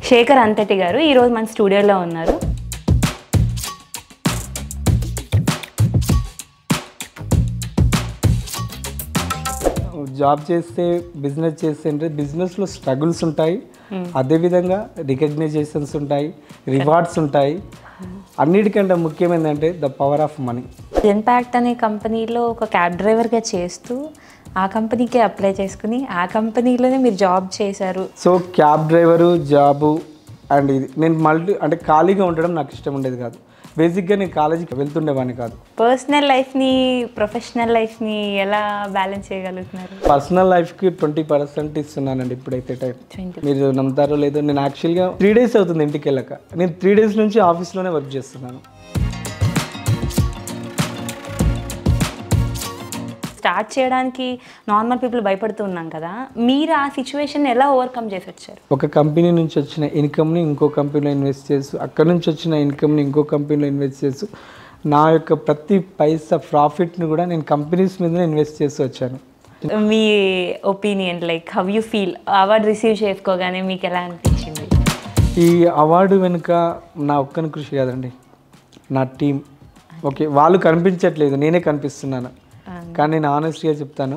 శేఖర్ అంతటి గారు ఈరోజు మన స్టూడియోలో ఉన్నారు జాబ్ చేస్తే బిజినెస్ చేస్తే అంటే బిజినెస్లో స్ట్రగుల్స్ ఉంటాయి అదేవిధంగా రికగ్నైజేషన్స్ ఉంటాయి రివార్డ్స్ ఉంటాయి అన్నిటికంటే ముఖ్యం ఏంటంటే the power of money impact అనే కంపెనీలో ఒక క్యాబ్ డ్రైవర్గా చేస్తూ ఆ కంపెనీకే అప్లై చేసుకుని ఆ కంపెనీలోనే మీరు జాబ్ చేశారు so cab driver job and ఇది నేను మల్టీ అంటే ఖాళీగా ఉండడం నాకు ఇష్టం ఉండేది కాదు బేసిక్గా నేను కాలేజీకి వెళ్తుండేవాడిని కాదు పర్సనల్ లైఫ్ని ప్రొఫెషనల్ లైఫ్ని ఎలా బ్యాలెన్స్ చేయగలుగుతున్నారు పర్సనల్ లైఫ్కి ట్వంటీ పర్సెంట్ ఇస్తున్నానండి ఇప్పుడైతే టైం ట్వంటీ మీరు నమ్ముతారో లేదో నేను యాక్చువల్గా త్రీ డేస్ అవుతుంది ఇంటికి వెళ్ళక నేను త్రీ డేస్ నుంచి ఆఫీస్లోనే వర్క్ చేస్తున్నాను స్టార్ట్ చేయడానికి నార్మల్ పీపుల్ భయపడుతూ ఉన్నాం కదా మీరు ఆ సిచ్యువేషన్ ఎలా ఓవర్కమ్ చేసి వచ్చారు ఒక కంపెనీ నుంచి వచ్చిన ఇన్కమ్ని ఇంకో కంపెనీలో ఇన్వెస్ట్ చేస్తూ అక్కడ నుంచి వచ్చిన ఇన్కమ్ని ఇంకో కంపెనీలో ఇన్వెస్ట్ చేస్తూ నా యొక్క ప్రతి పైసా ప్రాఫిట్ని కూడా నేను కంపెనీస్ మీదనే ఇన్వెస్ట్ చేస్తూ వచ్చాను మీ opinion like how you feel award receive చేసుకోగానే మీకు ఎలా అనిపించింది ఈ అవార్డు వెనుక నా ఒక్కని కృషి కాదండి నా టీం ఓకే వాళ్ళు కనిపించట్లేదు నేనే కనిపిస్తున్నాను కానీ నేను ఆనెస్ట్గా చెప్తాను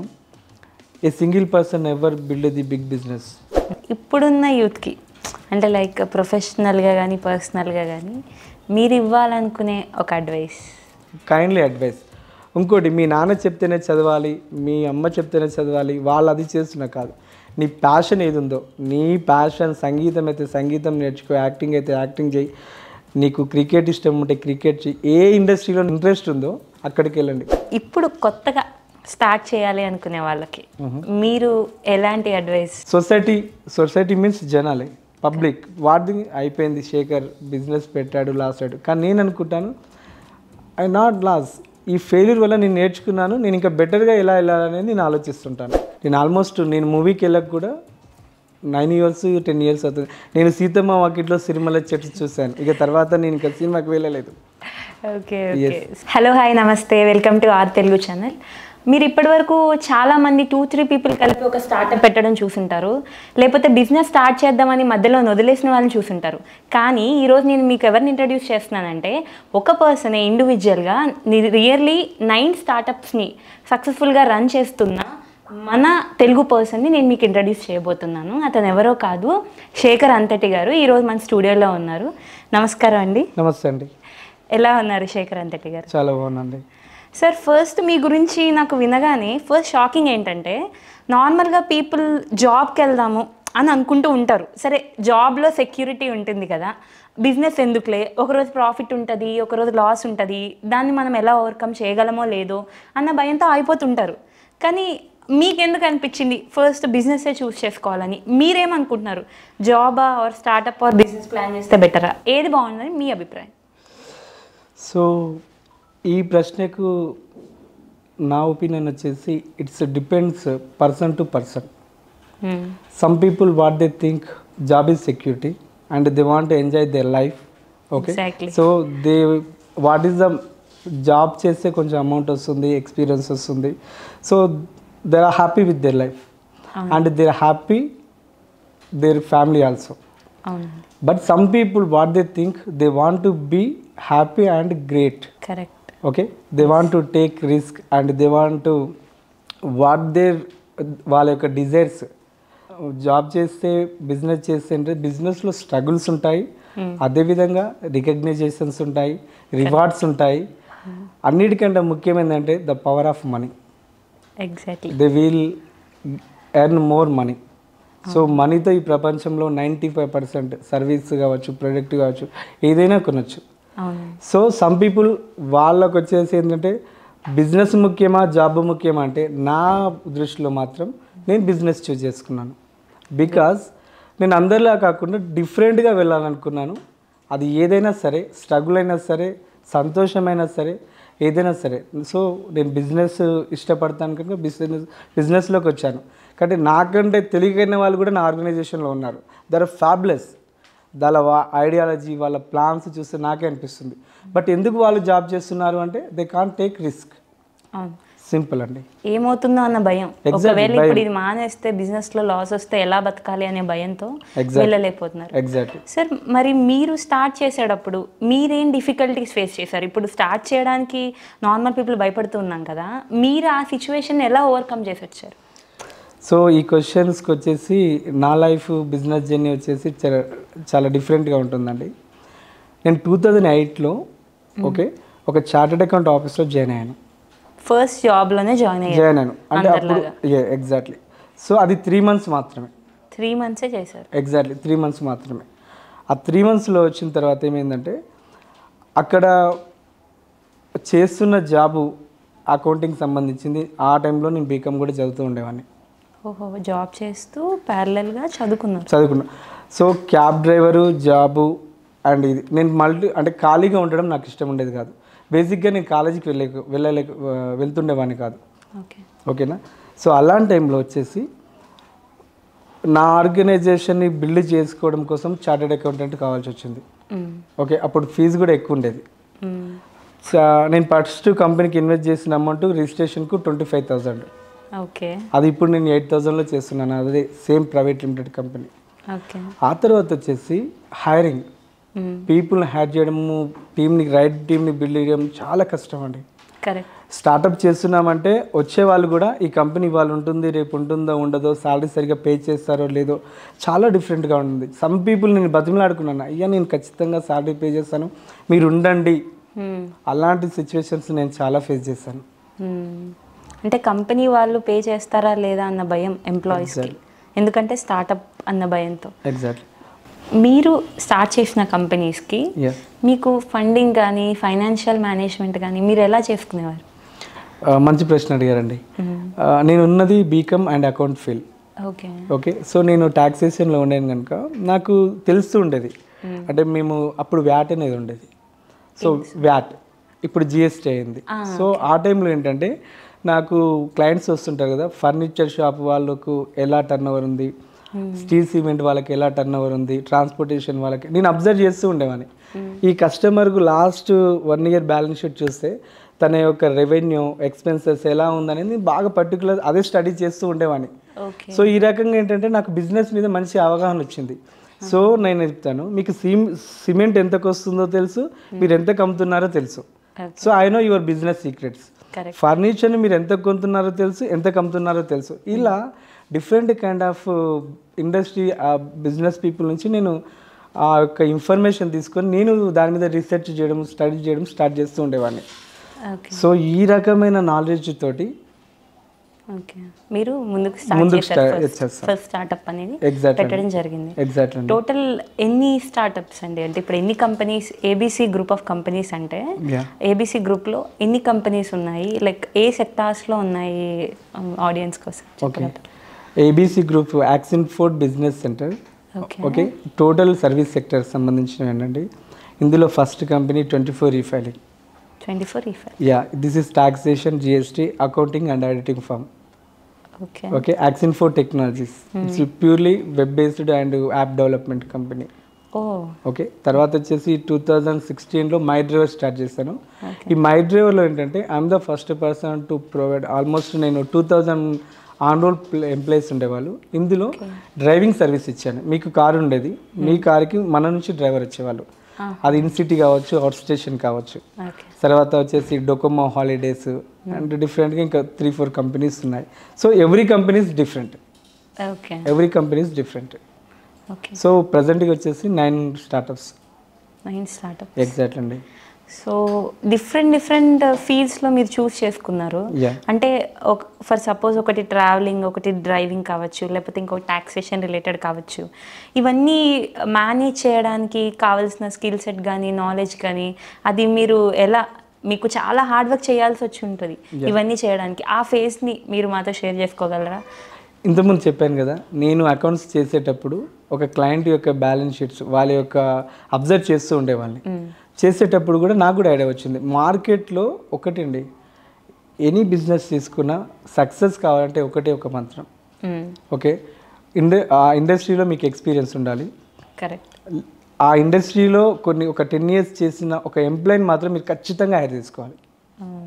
a single person ever build the big business ఇప్పుడున్న యూత్కి అంటే లైక్ ప్రొఫెషనల్గా కానీ పర్సనల్గా కానీ మీరు ఇవ్వాలనుకునే ఒక అడ్వైస్ కైండ్లీ అడ్వైస్ ఇంకోటి మీ నాన్న చెప్తేనే చదవాలి మీ అమ్మ చెప్తేనే చదవాలి వాళ్ళు అది చేస్తున్నా కాదు నీ ప్యాషన్ ఏది ఉందో నీ ప్యాషన్ సంగీతం అయితే సంగీతం నేర్చుకో యాక్టింగ్ అయితే యాక్టింగ్ చేయి నీకు క్రికెట్ ఇష్టం ఉంటే క్రికెట్ చేయి ఏ ఇండస్ట్రీలో ఇంట్రెస్ట్ ఉందో అక్కడికి వెళ్ళండి ఇప్పుడు కొత్తగా స్టార్ట్ చేయాలి అనుకునే వాళ్ళకి మీరు ఎలాంటి అడ్వైస్ సొసైటీ సొసైటీ మీన్స్ జనాలే పబ్లిక్ వాడి అయిపోయింది శేఖర్ బిజినెస్ పెట్టాడు లాస్ అయ్యాడు కానీ నేను అనుకుంటాను ఐ నాట్ లాస్ ఈ ఫెయిల్యూర్ వల్ల నేను నేర్చుకున్నాను నేను ఇంకా బెటర్గా ఎలా వెళ్ళాలనేది నేను ఆలోచిస్తుంటాను నేను ఆల్మోస్ట్ నేను మూవీకి వెళ్ళక కూడా నైన్ ఇయర్స్ టెన్ ఇయర్స్ అవుతుంది నేను సీతమ్మ వాకిట్లో సిరిమల చెట్టు చూశాను ఇక తర్వాత నేను ఇంకా సినిమాకి వెళ్ళలేదు ఓకే ఓకే హలో హాయ్ నమస్తే welcome to R Telugu channel మీరు ఇప్పటివరకు చాలా మంది టూ త్రీ పీపుల్ కలిపి ఒక స్టార్ట్అప్ పెట్టడం చూసుంటారు లేకపోతే బిజినెస్ స్టార్ట్ చేద్దామని మధ్యలో వదిలేసిన వాళ్ళని చూసుంటారు కానీ ఈరోజు నేను మీకు ఎవరిని ఇంట్రడ్యూస్ చేస్తున్నానంటే ఒక పర్సన్ ఇండివిజువల్గా రియర్లీ నైన్ స్టార్టప్స్ని సక్సెస్ఫుల్గా రన్ చేస్తున్న మన తెలుగు పర్సన్ని నేను మీకు ఇంట్రడ్యూస్ చేయబోతున్నాను అతను ఎవరో కాదు శేఖర్ అంతటి గారు ఈరోజు మన స్టూడియోలో ఉన్నారు నమస్కారం అండి నమస్తే అండి ఎలా ఉన్నారు శేఖర్ అంతటి గారు చాలా బాగుందండి సార్ ఫస్ట్ మీ గురించి నాకు వినగానే ఫస్ట్ షాకింగ్ ఏంటంటే నార్మల్గా పీపుల్ జాబ్కి వెళ్దాము అని అనుకుంటూ ఉంటారు సరే జాబ్లో సెక్యూరిటీ ఉంటుంది కదా బిజినెస్ ఎందుకులే ఒకరోజు ప్రాఫిట్ ఉంటుంది ఒకరోజు లాస్ ఉంటుంది దాన్ని మనం ఎలా ఓవర్కమ్ చేయగలమో లేదో అన్న భయంతో ఆగిపోతుంటారు కానీ మీకెందుకు అనిపించింది ఫస్ట్ బిజినెస్సే చూస్ చేసుకోవాలని మీరేమనుకుంటున్నారు జాబా or startup or business plan చేస్తే బెటరా ఏది బాగుందని మీ అభిప్రాయం సో ఈ ప్రశ్నకు నా ఒపీనియన్ వచ్చేసి it's depends person to person some people what they think job is security and they want enjoy their life okay Exactly. So they what is the job చేస్తే కొంచెం అమౌంట్ వస్తుంది ఎక్స్పీరియన్స్ వస్తుంది so they are happy with their life and they are happy their family also అవునండి but some people what they think they want to be happy and great correct okay they want to take risk and they want to what their వాళ్ళ యొక్క desires job చేస్తే business చేస్తే అంటే బిజినెస్లో struggles ఉంటాయి అదేవిధంగా recognitions ఉంటాయి rewards ఉంటాయి అన్నిటికంటే ముఖ్యం ఏంటంటే the power of money exactly they will earn more money so మనీతో ఈ ప్రపంచంలో నైంటీ ఫైవ్ పర్సెంట్ సర్వీస్ కావచ్చు ప్రొడక్ట్ కావచ్చు ఏదైనా కొనొచ్చు అవును సో సమ్ పీపుల్ వాళ్ళకు వచ్చేసి ఏంటంటే బిజినెస్ ముఖ్యమా జాబ్ ముఖ్యమా అంటే నా దృష్టిలో మాత్రం నేను బిజినెస్ చూస్ చేసుకున్నాను బికాజ్ నేను అందరిలా కాకుండా డిఫరెంట్గా వెళ్ళాలనుకున్నాను అది ఏదైనా సరే స్ట్రగుల్ అయినా సరే సంతోషమైనా సరే ఏదైనా సరే సో నేను బిజినెస్ ఇష్టపడతాను కనుక బిజినెస్ బిజినెస్లోకి వచ్చాను కాబట్టి నాకంటే తెలియకైన వాళ్ళు కూడా నా ఆర్గనైజేషన్లో ఉన్నారు దర్ ఆర్ ఫ్యాబ్లెస్ వాళ్ళ ఐడియాలజీ వాళ్ళ ప్లాన్స్ చూస్తే నాకే అనిపిస్తుంది బట్ ఎందుకు వాళ్ళు జాబ్ చేస్తున్నారు అంటే దే కాంట్ టేక్ రిస్క్ అవును సింపుల్ అండి ఏమవుతుందో అన్న భయం Exactly, ఒకవేళ భయం. ఇప్పుడు ఇది మానేస్తే బిజినెస్ లో లాస్ వస్తే ఎలా బతకాలి అనే భయంతో Exactly. వెళ్ళలేకపోతున్నారు ఎగ్జాక్ట్లీ సార్ మరి మీరు స్టార్ట్ చేసేటప్పుడు మీరేం డిఫికల్టీస్ ఫేస్ చేశారు ఇప్పుడు స్టార్ట్ చేయడానికి నార్మల్ పీపుల్ భయపడుతూ ఉన్నాం కదా మీరు ఆ సిచ్యువేషన్ ఎలా ఓవర్కమ్ చేసి వచ్చారు సో ఈ క్వశ్చన్స్కి వచ్చేసి నా లైఫ్ బిజినెస్ జర్నీ వచ్చేసి చాలా చాలా డిఫరెంట్గా ఉంటుందండి నేను టూ థౌజండ్ ఎయిట్లో ఓకే ఒక చార్టెడ్ అకౌంట్ ఆఫీస్లో జాయిన్ అయ్యాను ఫస్ట్ జాబ్ లోనే జాయిన్ అయ్యారు జాయిన్ అయ్యాను అంటే అప్పుడు అందరిలాగా. ఎగ్జాక్ట్లీ సో అది త్రీ మంత్స్ మాత్రమే త్రీ మంత్సే చేశారు ఎగ్జాక్ట్లీ త్రీ మంత్స్ మాత్రమే ఆ త్రీ మంత్స్లో వచ్చిన తర్వాత ఏమైందంటే అక్కడ చేస్తున్న జాబు అకౌంటింగ్ సంబంధించింది ఆ టైంలో నేను బీకామ్ కూడా చదువుతూ ఉండేవాడిని ఓహో జాబ్ చేస్తూ parallel గా చదువుకున్నారు చదువుకున్నా so cab driver job and ఇది నేను మల్టీ అంటే ఖాళీగా ఉండడం నాకు ఇష్టం ఉండేది కాదు బేసిక్గా నేను కాలేజీకి వెళ్ళే వెళ్ళలేక వెళ్తుండేవాడిని కాదు ఓకే ఓకేనా సో అలాంటి టైంలో వచ్చేసి నా ఆర్గనైజేషన్ని బిల్డ్ చేసుకోవడం కోసం చార్టెడ్ అకౌంటెంట్ కావాల్సి వచ్చింది ఓకే అప్పుడు ఫీజు కూడా ఎక్కువ ఉండేది చా- నేను ఫస్ట్ కంపెనీకి ఇన్వెస్ట్ చేసిన అమౌంట్ రిజిస్ట్రేషన్కు ట్వంటీ ఫైవ్ థౌజండ్ ఓకే అది ఇప్పుడు నేను ఎయిట్ థౌజండ్లో చేస్తున్నాను అదే same private limited company okay ఆ తర్వాత వచ్చేసి హైరింగ్ పీపుల్ని హైర్ చేయడము టీంని రైట్ టీంని బిల్డ్ చేయడం చాలా కష్టం అండి కరెక్ట్ స్టార్టప్ చేస్తున్నామంటే వచ్చే వాళ్ళు కూడా ఈ కంపెనీ వాళ్ళు ఉంటుంది రేపు ఉంటుందో ఉండదో సాలరీ సరిగ్గా పే చేస్తారో లేదో చాలా డిఫరెంట్గా ఉంటుంది సమ్ పీపుల్ నేను బతిమలాడుకున్నాను అయ్యా నేను ఖచ్చితంగా సాలరీ పే చేస్తాను మీరు ఉండండి అలాంటి సిచ్యువేషన్స్ నేను చాలా ఫేస్ చేశాను అంటే కంపెనీ వాళ్ళు పే చేస్తారా లేదా అన్న భయం ఎంప్లాయీస్కి ఎందుకంటే స్టార్టప్ అన్న భయంతో ఎగ్జాక్ట్లీ మీరు స్టార్ట్ చేసిన కంపెనీస్కి ఎస్ మీకు ఫండింగ్ కానీ ఫైనాన్షియల్ మేనేజ్మెంట్ కానీ మీరు ఎలా చేసుకునేవారు మంచి ప్రశ్న అడిగారండి ఆ, నేను ఉన్నది BCom and account field okay okay so నేను టాక్సేషన్లో ఉండేది కనుక నాకు తెలుస్తూ ఉండేది అంటే మేము అప్పుడు వ్యాట్ అనేది ఉండేది సో వ్యాట్ ఇప్పుడు జిఎస్టీ అయింది సో ఆ టైంలో ఏంటంటే నాకు క్లయింట్స్ వస్తుంటారు కదా ఫర్నిచర్ షాప్ వాళ్ళకు ఎలా టర్న్ ఓవర్ ఉంది స్టీల్ సిమెంట్ వాళ్ళకి ఎలా టర్న్ ఓవర్ ఉంది ట్రాన్స్పోర్టేషన్ వాళ్ళకి నేను అబ్జర్వ్ చేస్తూ ఉండేవాడిని ఈ కస్టమర్కు last one year balance sheet చూస్తే తన యొక్క రెవెన్యూ ఎక్స్పెన్సెస్ ఎలా ఉందనేది బాగా పర్టికులర్ అదే స్టడీ చేస్తూ ఉండేవాడిని ఓకే సో ఈ రకంగా ఏంటంటే నాకు బిజినెస్ మీద మంచి అవగాహన వచ్చింది సో నేను చెప్తాను మీకు సిమ్ సిమెంట్ ఎంతకు వస్తుందో తెలుసు మీరు ఎంత కమ్ముతున్నారో తెలుసు so I know your business secrets correct ఫర్నిచర్ని మీరు ఎంత కొంటున్నారో తెలుసు ఎంత కమ్ముతున్నారో తెలుసు ఇలా different kind of industry business people నుంచి నేను ఆ యొక్క ఇన్ఫర్మేషన్ తీసుకొని నేను దాని మీద రీసెర్చ్ చేయడం స్టడీ చేయడం స్టార్ట్ చేస్తూ ఉండేవాడిని ఓకే సో ఈ రకమైన నాలెడ్జ్ తోటి ఓకే మీరు ముందుకు స్టార్ట్ ముందుకు చేశారు start ఫస్ట్ చేస్తాం. ఫస్ట్ స్టార్టప్ అనేది ఎగ్జాక్ట్ పెట్టడం జరిగింది ఎగ్జాక్ట్ అండి టోటల్ ఎన్ని స్టార్టప్స్ అండి అంటే ఇప్పుడు ఎన్ని companies ABC group of companies అంటే Yeah. ఏబీసీ గ్రూప్లో ఎన్ని కంపెనీస్ ఉన్నాయి లైక్ ఏ సెక్టార్స్లో ఉన్నాయి ఆడియన్స్ కోసం okay ABC group Axin Ford business center okay okay total service sector సంబంధించినవి ఏంటండి ఇందులో first company twenty four refiling twenty four efiler yeah this is taxation GST accounting and auditing firm okay okay Axin four technologies it's purely web based and app development company oh okay తర్వాత వచ్చేసి two thousand సిక్స్టీన్లో my driver start చేశాను okay ఈ my డ్రైవర్లో ఏంటంటే I'm the first person to provide almost నేను two thousand on roll employees ఉండేవాళ్ళు ఇందులో డ్రైవింగ్ సర్వీస్ ఇచ్చాను మీకు కారు ఉండేది మీ కార్కి మన నుంచి డ్రైవర్ వచ్చేవాళ్ళు అది ఇన్ సిటీ కావచ్చు అవుట్ స్టేషన్ కావచ్చు ఓకే తర్వాత వచ్చేసి డొకోమో హాలిడేస్ అండ్ డిఫరెంట్గా ఇంకా త్రీ ఫోర్ కంపెనీస్ ఉన్నాయి so every companies different okay every companies different okay so ప్రజెంట్గా వచ్చేసి nine startups nine startup exact అండి సో డిఫరెంట్ డిఫరెంట్ ఫీల్డ్స్లో మీరు చూస్ చేసుకున్నారు యా అంటే ఒక ఫర్ సపోజ్ ఒకటి ట్రావెలింగ్ ఒకటి డ్రైవింగ్ కావచ్చు లేకపోతే ఇంకొక టాక్సేషన్ రిలేటెడ్ కావచ్చు ఇవన్నీ మేనేజ్ చేయడానికి కావాల్సిన స్కిల్ సెట్ కానీ నాలెడ్జ్ కానీ అది మీరు ఎలా మీకు చాలా హార్డ్ వర్క్ చేయాల్సి వచ్చి ఉంటుంది ఇవన్నీ చేయడానికి ఆ ఫేస్ని మీరు మాతో షేర్ చేసుకోగలరా ఇంతకుముందు చెప్పాను కదా నేను అకౌంట్స్ చేసేటప్పుడు ఒక క్లయింట్ యొక్క బ్యాలెన్స్ షీట్స్ వాళ్ళ యొక్క అబ్జర్వ్ చేస్తూ ఉండేవాళ్ళని చేసేటప్పుడు కూడా నాకు కూడా ఐడియా వచ్చింది మార్కెట్లో ఒకటండి ఎనీ బిజినెస్ తీసుకున్నా సక్సెస్ కావాలంటే ఒకటే ఒక మంత్రం ఓకే ఇండ ఆ ఇండస్ట్రీలో మీకు ఎక్స్పీరియన్స్ ఉండాలి కరెక్ట్ ఆ ఇండస్ట్రీలో కొన్ని ఒక టెన్ ఇయర్స్ చేసిన ఒక ఎంప్లాయీని మాత్రం మీరు ఖచ్చితంగా హైర్ చేసుకోవాలి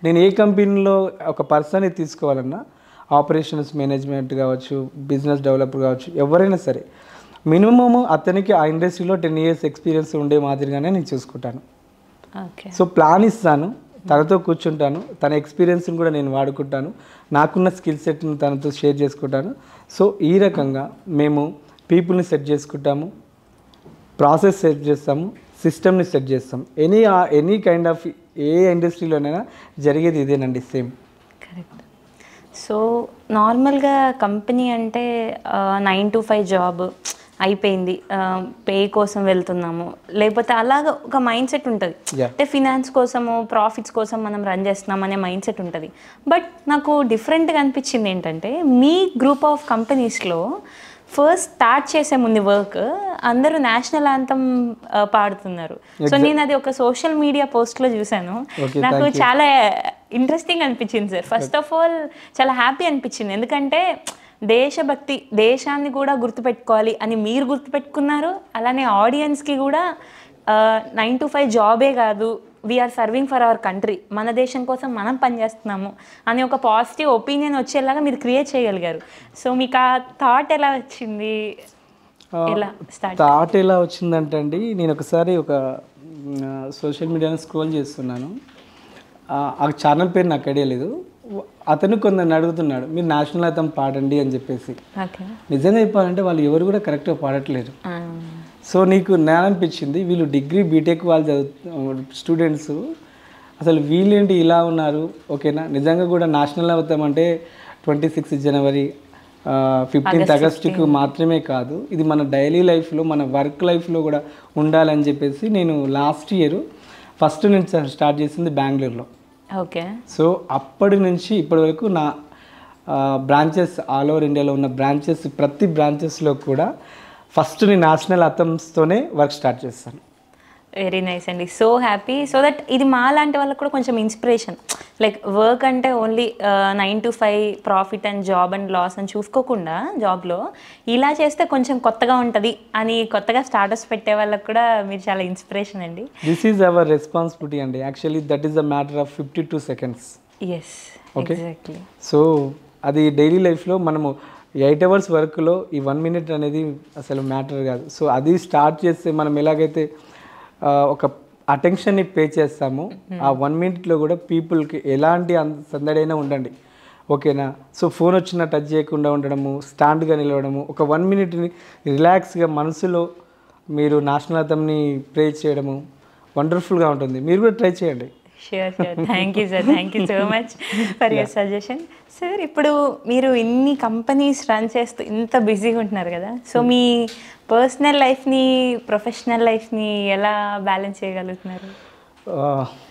నేను ఏ కంపెనీలో ఒక పర్సన్ని తీసుకోవాలన్నా ఆపరేషన్స్ మేనేజ్మెంట్ కావచ్చు బిజినెస్ డెవలపర్ కావచ్చు ఎవరైనా సరే మినిమమ్ అతనికి ఆ ఇండస్ట్రీలో టెన్ ఇయర్స్ ఎక్స్పీరియన్స్ ఉండే మాదిరిగానే నేను చూసుకుంటాను ఓకే సో ప్లాన్ ఇస్తాను తనతో కూర్చుంటాను తన ఎక్స్పీరియన్స్ని కూడా నేను వాడుకుంటాను నాకున్న స్కిల్ సెట్ని తనతో షేర్ చేసుకుంటాను సో ఈ రకంగా మేము పీపుల్ని సెట్ చేసుకుంటాము ప్రాసెస్ సెట్ చేస్తాము సిస్టమ్ని సెట్ చేస్తాం any any kind of a ఇండస్ట్రీలోనైనా జరిగేది ఇదేనండి సేమ్ కరెక్ట్ సో నార్మల్గా కంపెనీ అంటే నైన్ టు ఫైవ్ జాబ్ అయిపోయింది పే కోసం వెళ్తున్నాము లేకపోతే అలాగ ఒక మైండ్ సెట్ ఉంటుంది Yeah. అంటే ఫినాన్స్ కోసము ప్రాఫిట్స్ కోసం మనం రన్ చేస్తున్నాం అనే మైండ్ సెట్ ఉంటుంది బట్ నాకు డిఫరెంట్గా అనిపించింది ఏంటంటే మీ గ్రూప్ ఆఫ్ కంపెనీస్లో ఫస్ట్ స్టార్ట్ చేసే ముందు వర్క్ అందరూ నేషనల్ యాంథమ్ పాడుతున్నారు సో నేను అది ఒక సోషల్ మీడియా పోస్ట్లో చూశాను Okay, నాకు thank you. చాలా ఇంట్రెస్టింగ్ అనిపించింది సార్ ఫస్ట్ ఆఫ్ ఆల్ చాలా హ్యాపీ అనిపించింది ఎందుకంటే దేశభక్తి దేశాన్ని కూడా గుర్తుపెట్టుకోవాలి అని మీరు గుర్తుపెట్టుకున్నారు అలానే ఆడియన్స్కి కూడా నైన్ టు ఫైవ్ జాబే కాదు we are serving for our country మన దేశం కోసం మనం పనిచేస్తున్నాము అని ఒక పాజిటివ్ ఒపీనియన్ వచ్చేలాగా మీరు క్రియేట్ చేయగలిగారు సో మీకు ఆ థాట్ ఎలా వచ్చింది ఎలా స్టార్ట్ థాట్ ఎలా వచ్చిందంటే అండి నేను ఒకసారి ఒక సోషల్ మీడియాలో స్క్రోల్ చేస్తున్నాను ఆ, ఆ ఛానల్ పేరు నాకు ఐడియా లేదు అతను కొందరిని అడుగుతున్నాడు మీరు నేషనల్ ఐతం పాడండి అని చెప్పేసి ఓకే నిజంగా చెప్పాలంటే వాళ్ళు ఎవరు కూడా కరెక్ట్గా పాడట్లేరు సో నీకు నేను అనిపించింది వీళ్ళు డిగ్రీ బీటెక్ వాళ్ళు చదువు స్టూడెంట్స్ అసలు వీళ్ళేంటి ఇలా ఉన్నారు ఓకేనా నిజంగా కూడా నేషనల్ అవుతామంటే ట్వంటీ సిక్స్ జనవరి ఫిఫ్టీన్త్ ఆగస్టుకు మాత్రమే కాదు ఇది మన డైలీ లైఫ్లో మన వర్క్ లైఫ్లో కూడా ఉండాలని చెప్పేసి నేను లాస్ట్ ఇయర్ ఫస్ట్ నుంచి స్టార్ట్ చేసింది బెంగళూరులో ఓకే సో అప్పటి నుంచి ఇప్పటి వరకు నా బ్రాంచెస్ ఆల్ ఓవర్ ఇండియాలో ఉన్న బ్రాంచెస్ ప్రతి బ్రాంచెస్లో కూడా ఫస్ట్ నేను నేషనల్ అథమ్స్తోనే వర్క్ స్టార్ట్ చేస్తాను వెరీ నైస్ అండి సో హ్యాపీ సో దట్ ఇది మా లాంటి వాళ్ళకి కూడా కొంచెం ఇన్స్పిరేషన్ లైక్ వర్క్ అంటే only nine to five profit and job and loss అని చూసుకోకుండా జాబ్లో ఇలా చేస్తే కొంచెం కొత్తగా ఉంటుంది అని కొత్తగా స్టార్టర్స్ పెట్టే వాళ్ళకి కూడా మీరు చాలా ఇన్స్పిరేషన్ అండి దిస్ ఈజ్ అవర్ రెస్పాన్సిబిలిటీ అండి actually that is the matter of fifty two seconds yes Okay. Exactly so అది డైలీ లైఫ్లో మనము ఎయిట్ అవర్స్ వర్క్లో ఈ వన్ మినిట్ అనేది అసలు మ్యాటర్ కాదు సో అది స్టార్ట్ చేస్తే మనం ఎలాగైతే ఆ, ఒక అటెన్షన్ని పే చేస్తామో ఆ వన్ మినిట్లో కూడా పీపుల్కి ఎలాంటి అన్- సందడైనా ఉండండి ఓకేనా సో ఫోన్ వచ్చిన టచ్ చేయకుండా ఉండడము స్టాండ్గా నిలవడము ఒక వన్ మినిట్ని రిలాక్స్గా మనసులో మీరు నేషనల్ అథంని ప్రే చేయడము వండర్ఫుల్గా ఉంటుంది మీరు కూడా ట్రై చేయండి sure sure thank you sir thank you so much for your suggestion sir ఇప్పుడు మీరు ఇన్ని కంపెనీస్ రన్ చేస్తూ ఇంత బిజీగా ఉంటున్నారు కదా సో మీ పర్సనల్ లైఫ్ని ప్రొఫెషనల్ లైఫ్ని ఎలా బ్యాలెన్స్ చేయగలుగుతున్నారు ఆ,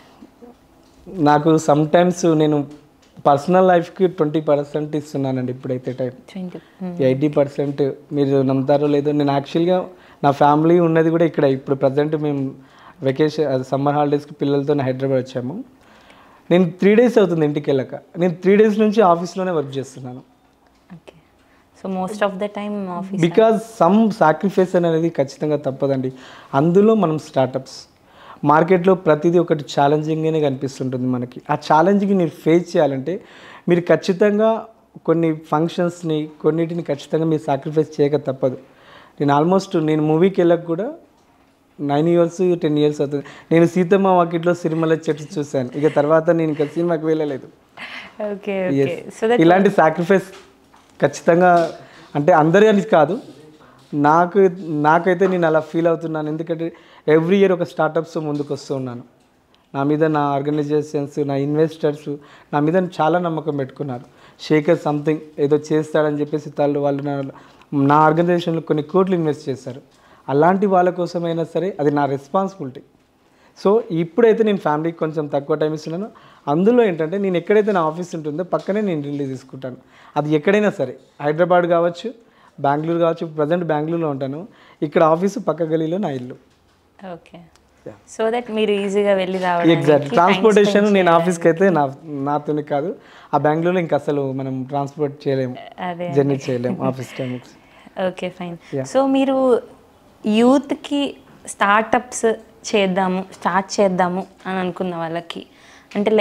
నాకు సమ్ టైమ్స్ నేను పర్సనల్ లైఫ్కి ట్వంటీ పర్సెంట్ ఇస్తున్నానండి ఇప్పుడైతే టైం ట్వంటీ ఎయిటీ పర్సెంట్ మీరు నమ్ముతారో లేదో నేను యాక్చువల్గా నా ఫ్యామిలీ ఉన్నది కూడా ఇక్కడ ఇప్పుడు ప్రజెంట్ మేము వెకేషన్ సమ్మర్ హాలిడేస్కి పిల్లలతో హైదరాబాద్ వచ్చాము నేను త్రీ డేస్ అవుతుంది ఇంటికి వెళ్ళక నేను త్రీ డేస్ నుంచి ఆఫీస్లోనే వర్క్ చేస్తున్నాను okay so most of the time office because some sacrifice అనేది ఖచ్చితంగా తప్పదండి అందులో మనం స్టార్టప్స్ మార్కెట్లో ప్రతిదీ ఒకటి ఛాలెంజింగ్గానే కనిపిస్తుంటుంది మనకి ఆ ఛాలెంజ్కి మీరు ఫేస్ చేయాలంటే మీరు ఖచ్చితంగా కొన్ని ఫంక్షన్స్ని కొన్నిటిని ఖచ్చితంగా మీరు సాక్రిఫైస్ చేయక తప్పదు నేను ఆల్మోస్ట్ నేను మూవీకి వెళ్ళక కూడా నైన్ ఇయర్స్ టెన్ ఇయర్స్ అవుతుంది నేను సీతమ్మ వాకిట్లో సిరిమల చెట్టు చూశాను ఇక తర్వాత నేను ఇంకా సినిమాకి వెళ్ళలేదు okay Yes. Okay so that ఇలాంటి సాక్రిఫైస్ ఖచ్చితంగా అంటే అందరి అని కాదు నాకు నాకైతే నేను అలా ఫీల్ అవుతున్నాను ఎందుకంటే ఎవ్రీ ఇయర్ ఒక స్టార్టప్స్ ముందుకు వస్తూ ఉన్నాను నా మీద నా ఆర్గనైజేషన్స్ నా ఇన్వెస్టర్స్ నా మీద చాలా నమ్మకం పెట్టుకున్నారు శేఖర్ సంథింగ్ ఏదో చేస్తాడని చెప్పేసి వాళ్ళు వాళ్ళు నా నా ఆర్గనైజేషన్లో కొన్ని కోట్లు ఇన్వెస్ట్ చేశారు అలాంటి వాళ్ళ కోసమైనా సరే అది నా రెస్పాన్సిబిలిటీ సో ఇప్పుడైతే నేను ఫ్యామిలీకి కొంచెం తక్కువ టైం ఇస్తున్నాను అందులో ఏంటంటే నేను ఎక్కడైతే నా ఆఫీస్ ఉంటుందో పక్కనే నేను ఇల్లు తీసుకుంటాను అది ఎక్కడైనా సరే హైదరాబాద్ కావచ్చు బెంగళూరు కావచ్చు ప్రజెంట్ బెంగళూరులో ఉంటాను ఇక్కడ ఆఫీసు పక్క గలీలో నా ఇల్లు ఓకే సో దట్ మీరు ఈజీగా వెళ్ళి రావడం ఎగ్జాక్ట్ ట్రాన్స్పోర్టేషన్ నేను ఆఫీస్కి అయితే నా నాతోనే కాదు ఆ బెంగళూరులో ఇంకా అసలు మనం ట్రాన్స్పోర్ట్ చేయలేము అదే జర్నీ చేయలేము ఆఫీస్ టైంకి ఓకే ఫైన్ సో మీరు యూత్కి స్టార్టప్స్ చేద్దాము స్టార్ట్ చేద్దాము అని అనుకున్న వాళ్ళకి అంటే లైక్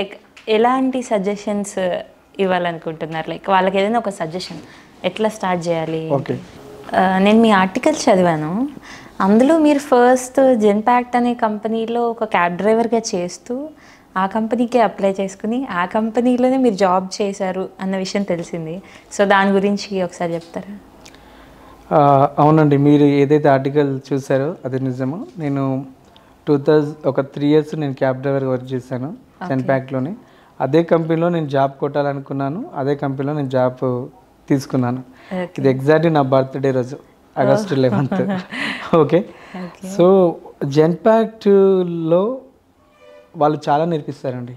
ఎలాంటి సజెషన్స్ ఇవ్వాలనుకుంటున్నారు లైక్ వాళ్ళకి ఏదైనా ఒక సజెషన్ ఎట్లా స్టార్ట్ చేయాలి ఓకే ఆ, నేను మీ ఆర్టికల్ చదివాను అందులో మీరు ఫస్ట్ జెన్పాక్ట్ అనే కంపెనీలో ఒక క్యాబ్ డ్రైవర్గా చేస్తూ ఆ కంపెనీకే అప్లై చేసుకుని ఆ కంపెనీలోనే మీరు జాబ్ చేశారు అన్న విషయం తెలిసింది సో దాని గురించి ఒకసారి చెప్తారా ఆ, అవునండి మీరు ఏదైతే ఆర్టికల్ చూసారో అది నిజము నేను టూ థౌజండ్ ఒక త్రీ ఇయర్స్ నేను క్యాబ్ డ్రైవర్ వర్క్ చేశాను సెన్పాక్లోనే అదే కంపెనీలో నేను జాబ్ కొట్టాలనుకున్నాను అదే కంపెనీలో నేను జాబ్ తీసుకున్నాను ఇది ఎగ్జాక్ట్లీ నా బర్త్డే రోజు ఆగస్టు లెవెన్త్ ఓకే సో జెన్పాక్ట్లో వాళ్ళు చాలా నేర్పిస్తారండి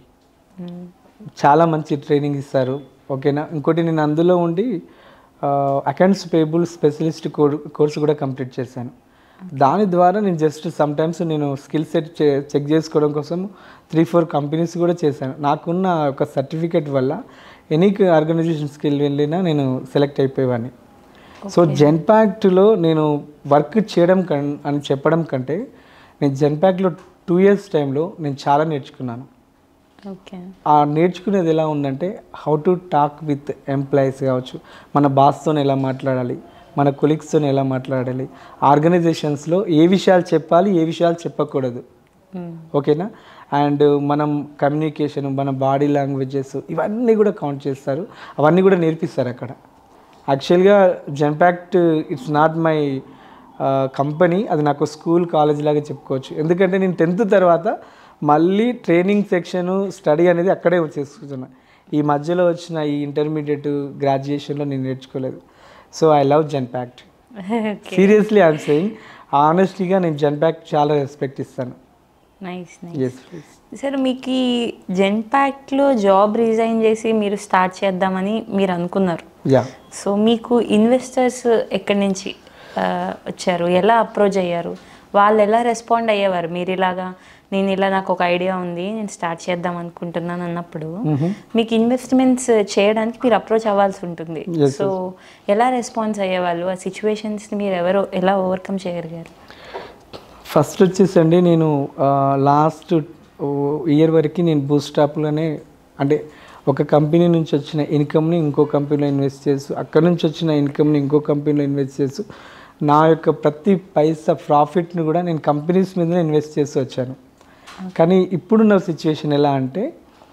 చాలా మంచి ట్రైనింగ్ ఇస్తారు ఓకేనా ఇంకోటి నేను అందులో ఉండి అకౌంట్స్ పేబుల్ స్పెషలిస్ట్ కోర్స్ కూడా కంప్లీట్ చేశాను దాని ద్వారా నేను జస్ట్ సమ్ టైమ్స్ నేను స్కిల్ సెట్ చెక్ చేసుకోవడం కోసం త్రీ ఫోర్ కంపెనీస్ కూడా చేశాను నాకున్న ఒక సర్టిఫికేట్ వల్ల ఎనీ ఆర్గనైజేషన్స్కి వెళ్ళినా నేను సెలెక్ట్ అయిపోయేవాడిని సో జెన్పాక్ట్లో నేను వర్క్ చేయడం కన్ అని చెప్పడం కంటే నేను జెన్పాక్ట్లో టూ ఇయర్స్ టైంలో నేను చాలా నేర్చుకున్నాను ఓకే ఆ నేర్చుకునేది ఎలా ఉందంటే how to talk with employees కావచ్చు మన బాస్తో ఎలా మాట్లాడాలి మన కొలీగ్స్తో ఎలా మాట్లాడాలి ఆర్గనైజేషన్స్లో ఏ విషయాలు చెప్పాలి ఏ విషయాలు చెప్పకూడదు ఓకేనా అండ్ మనం కమ్యూనికేషన్ మన బాడీ లాంగ్వేజెస్ ఇవన్నీ కూడా కౌంట్ చేస్తారు అవన్నీ కూడా నేర్పిస్తారు అక్కడ యాక్చువల్గా Genpact it's not my company అది నాకు స్కూల్ కాలేజ్ లాగా చెప్పుకోవచ్చు ఎందుకంటే నేను టెన్త్ తర్వాత మళ్ళీ ట్రైనింగ్ సెక్షన్ స్టడీ అనేది అక్కడే చేసుకున్నా ఈ మధ్యలో వచ్చిన ఈ ఇంటర్మీడియట్ గ్రాడ్యుయేషన్లో నేను నేర్చుకోలేదు so I love Genpact seriously I'm saying ఆనెస్ట్లీగా నేను జెన్పాక్ట్ చాలా రెస్పెక్ట్ ఇస్తాను nice nice yes please sir మీకు ఈ జెన్పాక్ట్లో జాబ్ రిజైన్ చేసి మీరు స్టార్ట్ చేద్దామని మీరు అనుకున్నారు యా సో మీకు ఇన్వెస్టర్స్ ఎక్కడి నుంచి ఆ, వచ్చారు ఎలా అప్రోచ్ అయ్యారు వాళ్ళు ఎలా రెస్పాండ్ అయ్యేవారు మీరు ఇలాగా నేను ఇలా నాకు ఒక ఐడియా ఉంది నేను స్టార్ట్ చేద్దాం అనుకుంటున్నాను అన్నప్పుడు మీకు ఇన్వెస్ట్మెంట్స్ చేయడానికి మీరు అప్రోచ్ అవ్వాల్సి ఉంటుంది Yes, సో ఎలా రెస్పాన్స్ అయ్యేవాళ్ళు ఆ సిచ్యువేషన్స్ని మీరు ఎవరు ఎలా ఓవర్కమ్ చేయగలిగారు ఫస్ట్ వచ్చేసండి నేను లాస్ట్ ఇయర్ వరకు నేను బూస్ట్ స్టాప్లోనే అంటే ఒక కంపెనీ నుంచి వచ్చిన ఇన్కమ్ని ఇంకో కంపెనీలో ఇన్వెస్ట్ చేస్తూ అక్కడ నుంచి వచ్చిన ఇన్కమ్ని ఇంకో కంపెనీలో ఇన్వెస్ట్ చేస్తూ నా యొక్క ప్రతి పైసా ప్రాఫిట్ని కూడా నేను కంపెనీస్ మీదనే ఇన్వెస్ట్ చేస్తూ వచ్చాను కానీ ఇప్పుడున్న సిచ్యువేషన్ ఎలా అంటే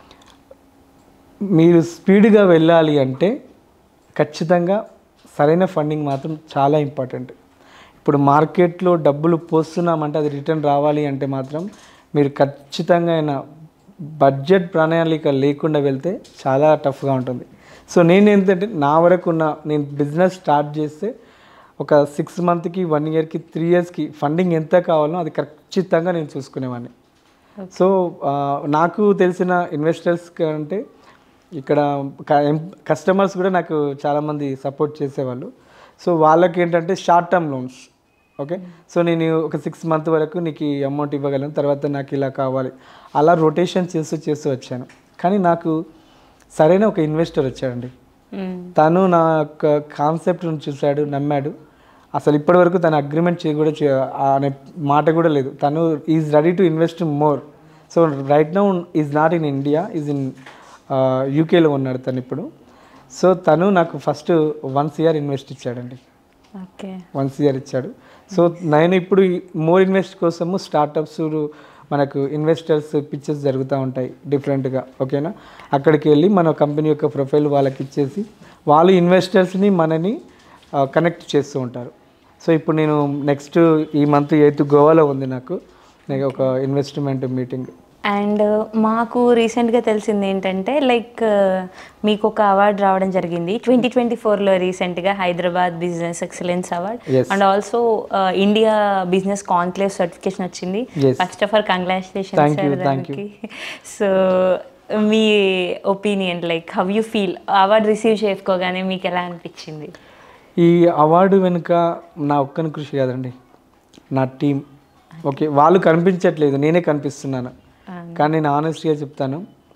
మీరు స్పీడ్గా వెళ్ళాలి అంటే ఖచ్చితంగా సరైన ఫండింగ్ మాత్రం చాలా ఇంపార్టెంట్ ఇప్పుడు మార్కెట్లో డబ్బులు పోస్తున్నామంటే అది రిటర్న్ రావాలి అంటే మాత్రం మీరు ఖచ్చితంగా అయిన బడ్జెట్ ప్రణాళిక లేకుండా వెళ్తే చాలా టఫ్గా ఉంటుంది సో నేను ఏంటంటే నా వరకు ఉన్న నేను బిజినెస్ స్టార్ట్ చేస్తే ఒక సిక్స్ మంత్కి వన్ ఇయర్కి త్రీ ఇయర్స్కి ఫండింగ్ ఎంత కావాలో అది ఖచ్చితంగా నేను చూసుకునేవాడిని సో ఆ, నాకు తెలిసిన ఇన్వెస్టర్స్ అంటే ఇక్కడ కస్టమర్స్ కూడా నాకు చాలామంది సపోర్ట్ చేసేవాళ్ళు సో వాళ్ళకి ఏంటంటే short term loans okay so నేను ఒక సిక్స్ మంత్ వరకు నీకు ఈ అమౌంట్ ఇవ్వగలను తర్వాత నాకు ఇలా కావాలి అలా రొటేషన్ చేస్తూ చేస్తూ వచ్చాను కానీ నాకు సరైన ఒక ఇన్వెస్టర్ వచ్చాడండి తను నా యొక్క కాన్సెప్ట్ను చూశాడు నమ్మాడు అసలు ఇప్పటివరకు తన అగ్రిమెంట్ చేయ కూడా చే- అనే మాట కూడా లేదు తను is ready to invest more so right now is not in India is in యూకేలో ఉన్నాడు తను ఇప్పుడు సో తను నాకు ఫస్ట్ వన్స్ ఇయర్ ఇన్వెస్ట్ ఇచ్చాడండి ఓకే వన్స్ ఇయర్ ఇచ్చాడు సో నేను ఇప్పుడు మోర్ ఇన్వెస్ట్ కోసము స్టార్టప్స్ మనకు ఇన్వెస్టర్స్ పిక్చర్స్ జరుగుతూ ఉంటాయి డిఫరెంట్గా ఓకేనా అక్కడికి వెళ్ళి మన కంపెనీ యొక్క ప్రొఫైల్ వాళ్ళకి ఇచ్చేసి వాళ్ళు ఇన్వెస్టర్స్ని మనని కనెక్ట్ చేస్తూ ఉంటారు సో ఇప్పుడు నేను నెక్స్ట్ ఈ మంత్ ఎయిత్ గోవాలో ఉంది నాకు నాకు ఒక ఇన్వెస్ట్మెంట్ మీటింగ్ అండ్ మాకు రీసెంట్గా తెలిసింది ఏంటంటే లైక్ మీకు ఒక అవార్డు రావడం జరిగింది ట్వంటీ ట్వంటీ ఫోర్లో రీసెంట్గా Hyderabad business excellence award Yes. And also India business conclave certification వచ్చింది Yes. First of all congratulation Thank you, thank you. So మీ opinion like how you feel award receive చేసుకోగానే మీకు ఎలా అనిపించింది ఈ అవార్డు వెనుక నా ఒక్కని కృషి కాదండి నా టీం ఓకే వాళ్ళు కనిపించట్లేదు నేనే కనిపిస్తున్నాను కానీ నేను ఆనెస్ట్గా చెప్తాను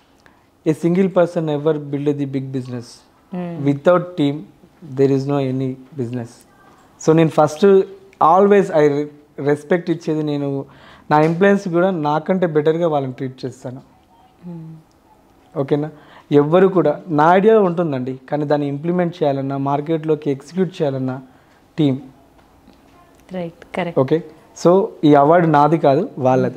a single person ever build the big business without team there is no any business so నేను ఫస్ట్ ఆల్వేస్ ఐ రెస్పెక్ట్ ఇచ్చేది నేను నా ఎంప్లాయన్స్ కూడా నాకంటే బెటర్గా వాళ్ళని ట్రీట్ చేస్తాను ఓకేనా ఎవ్వరు కూడా నా ఐడియా ఉంటుందండి కానీ దాన్ని ఇంప్లిమెంట్ చేయాలన్నా మార్కెట్లోకి ఎగ్జిక్యూట్ చేయాలన్నా team right correct okay so ఈ అవార్డు నాది కాదు వాళ్ళది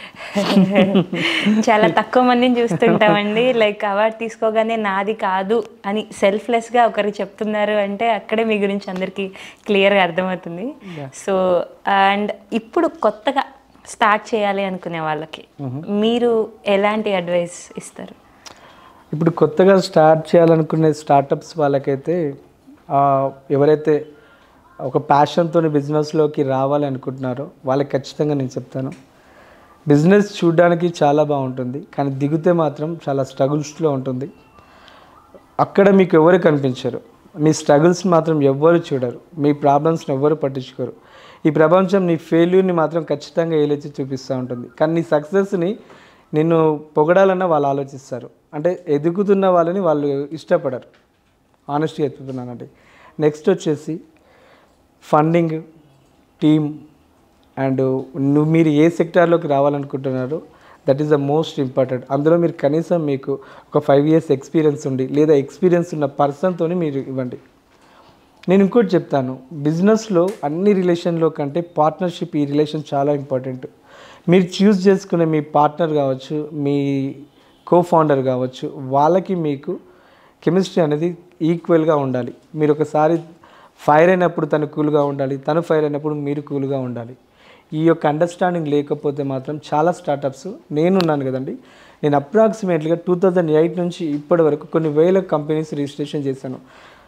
చాలా తక్కువ మందిని చూస్తుంటామండి లైక్ అవార్డు తీసుకోగానే నాది కాదు అని సెల్ఫ్లెస్గా ఒకరికి చెప్తున్నారు అంటే అక్కడే మీ గురించి అందరికీ క్లియర్గా అర్థమవుతుంది సో అండ్ ఇప్పుడు కొత్తగా స్టార్ట్ చేయాలి అనుకునే వాళ్ళకి మీరు ఎలాంటి అడ్వైస్ ఇస్తారు ఇప్పుడు కొత్తగా స్టార్ట్ చేయాలనుకునే స్టార్టప్స్ వాళ్ళకైతే ఆ, ఎవరైతే ఒక ప్యాషన్తో బిజినెస్లోకి రావాలి అనుకుంటున్నారో వాళ్ళకి ఖచ్చితంగా నేను చెప్తాను బిజినెస్ చూడడానికి చాలా బాగుంటుంది కానీ దిగితే మాత్రం చాలా స్ట్రగుల్స్లో ఉంటుంది అక్కడ మీకు ఎవరు కనిపించరు మీ స్ట్రగుల్స్ మాత్రం ఎవ్వరు చూడరు మీ ప్రాబ్లమ్స్ని ఎవ్వరు పట్టించుకోరు ఈ ప్రపంచం నీ ఫెయిల్యూర్ని మాత్రం ఖచ్చితంగా ఏలేచి చూపిస్తూ ఉంటుంది కానీ నీ సక్సెస్ని నిన్ను పొగడాలన్నా వాళ్ళు ఆలోచిస్తారు అంటే ఎదుగుతున్న వాళ్ళని వాళ్ళు ఇష్టపడరు ఆనెస్ట్గా చెప్తున్నానండి నెక్స్ట్ వచ్చేసి ఫండింగ్ టీమ్ అండ్ నువ్వు మీరు ఏ సెక్టార్లోకి రావాలనుకుంటున్నారో that is the most important అందులో మీరు కనీసం మీకు ఒక ఫైవ్ ఇయర్స్ ఎక్స్పీరియన్స్ ఉండి లేదా ఎక్స్పీరియన్స్ ఉన్న పర్సన్తో మీరు ఇవ్వండి నేను ఇంకోటి చెప్తాను బిజినెస్లో అన్ని రిలేషన్లో కంటే పార్ట్నర్షిప్ ఈ రిలేషన్ చాలా ఇంపార్టెంట్ మీరు చూస్ చేసుకునే మీ పార్ట్నర్ కావచ్చు మీ కో ఫౌండర్ కావచ్చు వాళ్ళకి మీకు కెమిస్ట్రీ అనేది ఈక్వల్గా ఉండాలి మీరు ఒకసారి ఫైర్ అయినప్పుడు తను కూల్గా ఉండాలి తను ఫైర్ అయినప్పుడు మీరు కూల్గా ఉండాలి ఈ యొక్క అండర్స్టాండింగ్ లేకపోతే మాత్రం చాలా స్టార్టప్స్ నేనున్నాను కదండి నేను అప్రాక్సిమేట్లీగా టూ థౌజండ్ ఎయిట్ నుంచి ఇప్పటి వరకు కొన్ని వేల కంపెనీస్ రిజిస్ట్రేషన్ చేశాను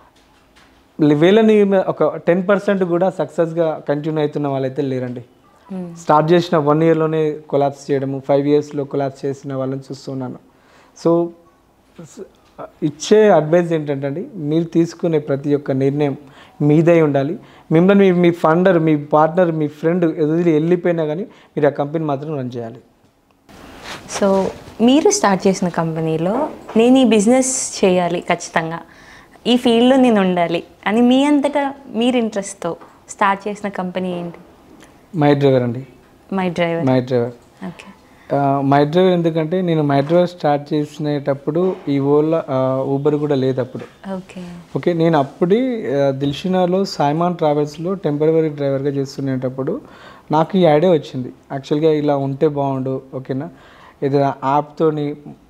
వేలని ఒక టెన్ పర్సెంట్ కూడా సక్సెస్గా కంటిన్యూ అవుతున్న వాళ్ళైతే లేరండి స్టార్ట్ చేసిన వన్ ఇయర్లోనే కొలాప్స్ చేయడము ఫైవ్ ఇయర్స్లో కొలాప్స్ చేసిన వాళ్ళని చూస్తున్నాను సో స- ఇచ్చే అడ్వైస్ ఏంటంటే అండి మీరు తీసుకునే ప్రతి ఒక్క నిర్ణయం మీదై ఉండాలి మిమ్మల్ని మీ- మీ ఫండర్ మీ పార్ట్నర్ మీ ఫ్రెండ్ ఎదురు వెళ్ళిపోయినా కానీ మీరు ఆ కంపెనీ మాత్రం రన్ చేయాలి సో మీరు స్టార్ట్ చేసిన కంపెనీలో నేను ఈ బిజినెస్ చేయాలి ఖచ్చితంగా ఈ ఫీల్డ్లో నేను ఉండాలి అని మీ అంతటా మీరు ఇంట్రెస్ట్తో స్టార్ట్ చేసిన కంపెనీ ఏంటి మై డ్రైవర్ అండి my driver my driver okay my driver ఎందుకంటే నేను మై డ్రైవర్ స్టార్ట్ చేసినప్పుడు ఈ ఓలా ఊబర్ కూడా లేదు అప్పుడు ఓకే ఓకే నేను అప్పుడే ఆ, దిల్షినాలో సాయిమాన్ ట్రావెల్స్లో టెంపరవరీ డ్రైవర్గా చేస్తునేటప్పుడు నాకు ఈ ఐడియా వచ్చింది యాక్చువల్గా ఇలా ఉంటే బాగుండు ఓకేనా ఏదైనా యాప్తోని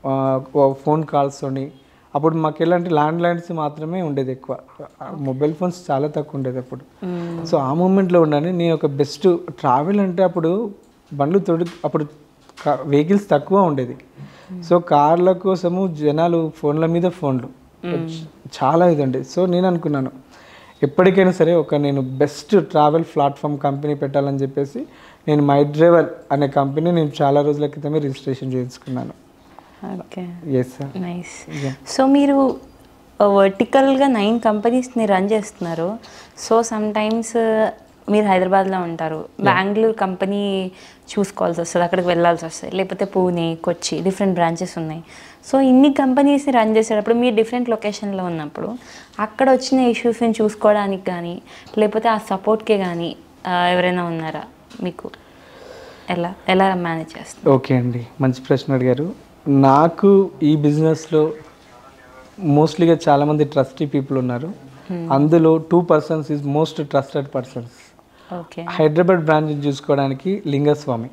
ఫోన్ కాల్స్తోని అప్పుడు మాకు ఎలాంటి ల్యాండ్ లైన్స్ మాత్రమే ఉండేది ఎక్కువ మొబైల్ ఫోన్స్ చాలా తక్కువ ఉండేది అప్పుడు సో ఆ మూమెంట్లో ఉన్నాను నేను ఒక బెస్ట్ ట్రావెల్ అంటే అప్పుడు బండ్లు తొడి అప్పుడు వెహికల్స్ తక్కువ ఉండేది సో కార్ల కోసము జనాలు ఫోన్ల మీద ఫోన్లు చాలా ఇదండి సో నేను అనుకున్నాను ఎప్పటికైనా సరే ఒక నేను బెస్ట్ ట్రావెల్ ప్లాట్ఫామ్ కంపెనీ పెట్టాలని చెప్పేసి నేను మై డ్రైవర్ అనే కంపెనీ నేను చాలా రోజుల క్రితమే రిజిస్ట్రేషన్ చేయించుకున్నాను okay yes sir nice so మీరు వర్టికల్గా నైన్ కంపెనీస్ని రన్ చేస్తున్నారు సో సమ్ టైమ్స్ మీరు హైదరాబాద్లో ఉంటారు బెంగళూరు కంపెనీ చూసుకోవాల్సి వస్తుంది అక్కడికి వెళ్ళాల్సి వస్తుంది లేకపోతే పూణే కొచ్చి డిఫరెంట్ బ్రాంచెస్ ఉన్నాయి సో ఇన్ని కంపెనీస్ని రన్ చేసేటప్పుడు మీరు డిఫరెంట్ లొకేషన్లో ఉన్నప్పుడు అక్కడ వచ్చిన ఇష్యూస్ని చూసుకోవడానికి కానీ లేకపోతే ఆ సపోర్ట్కే కానీ ఎవరైనా ఉన్నారా మీకు ఎలా ఎలా మేనేజ్ చేస్తారు ఓకే అండి మంచి ప్రశ్న అడిగారు నాకు ఈ బిజినెస్లో మోస్ట్లీగా చాలామంది ట్రస్టీ పీపుల్ ఉన్నారు అందులో two persons is most trusted persons okay Hyderabad branch చూసుకోవడానికి Lingaswamy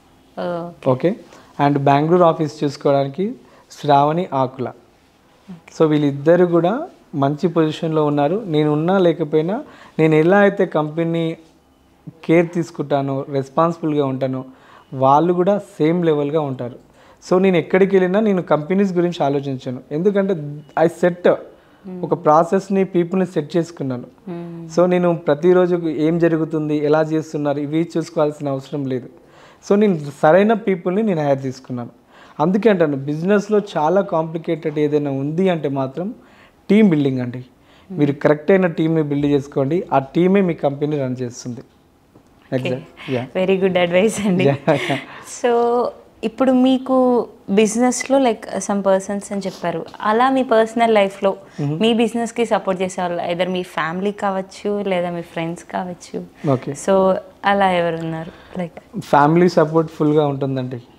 okay and Bengaluru office చూసుకోవడానికి శ్రావణి ఆకుల సో వీళ్ళిద్దరు కూడా మంచి పొజిషన్లో ఉన్నారు నేను ఉన్నా లేకపోయినా నేను ఎలా అయితే కంపెనీ కేర్ తీసుకుంటానో రెస్పాన్సిబుల్గా ఉంటానో వాళ్ళు కూడా సేమ్ లెవెల్గా ఉంటారు సో నేను ఎక్కడికి వెళ్ళినా నేను కంపెనీస్ గురించి ఆలోచించాను ఎందుకంటే ఐ సెట్ ఒక ప్రాసెస్ని పీపుల్ని సెట్ చేసుకున్నాను సో నేను ప్రతిరోజు ఏం జరుగుతుంది ఎలా చేస్తున్నారు ఇవి చూసుకోవాల్సిన అవసరం లేదు సో నేను సరైన పీపుల్ని నేను హైర్ తీసుకున్నాను అందుకే అంటాను బిజినెస్లో చాలా కాంప్లికేటెడ్ ఏదైనా ఉంది అంటే మాత్రం టీమ్ బిల్డింగ్ అండి మీరు కరెక్ట్ అయిన టీమ్ని బిల్డ్ చేసుకోండి ఆ టీమే మీ కంపెనీ రన్ చేస్తుంది exact ya very good advice అండి సో ఇప్పుడు మీకు బిజినెస్లో లైక్ సమ్ పర్సన్స్ అని చెప్పారు అలా మీ పర్సనల్ లైఫ్లో మీ బిజినెస్కి సపోర్ట్ చేసే వాళ్ళు ఐదర్ మీ ఫ్యామిలీ కావచ్చు లేదా మీ ఫ్రెండ్స్ కావచ్చు ఓకే సో అలా ఎవరు ఉన్నారు లైక్ ఫ్యామిలీ సపోర్ట్ ఫుల్గా ఉంటుందండి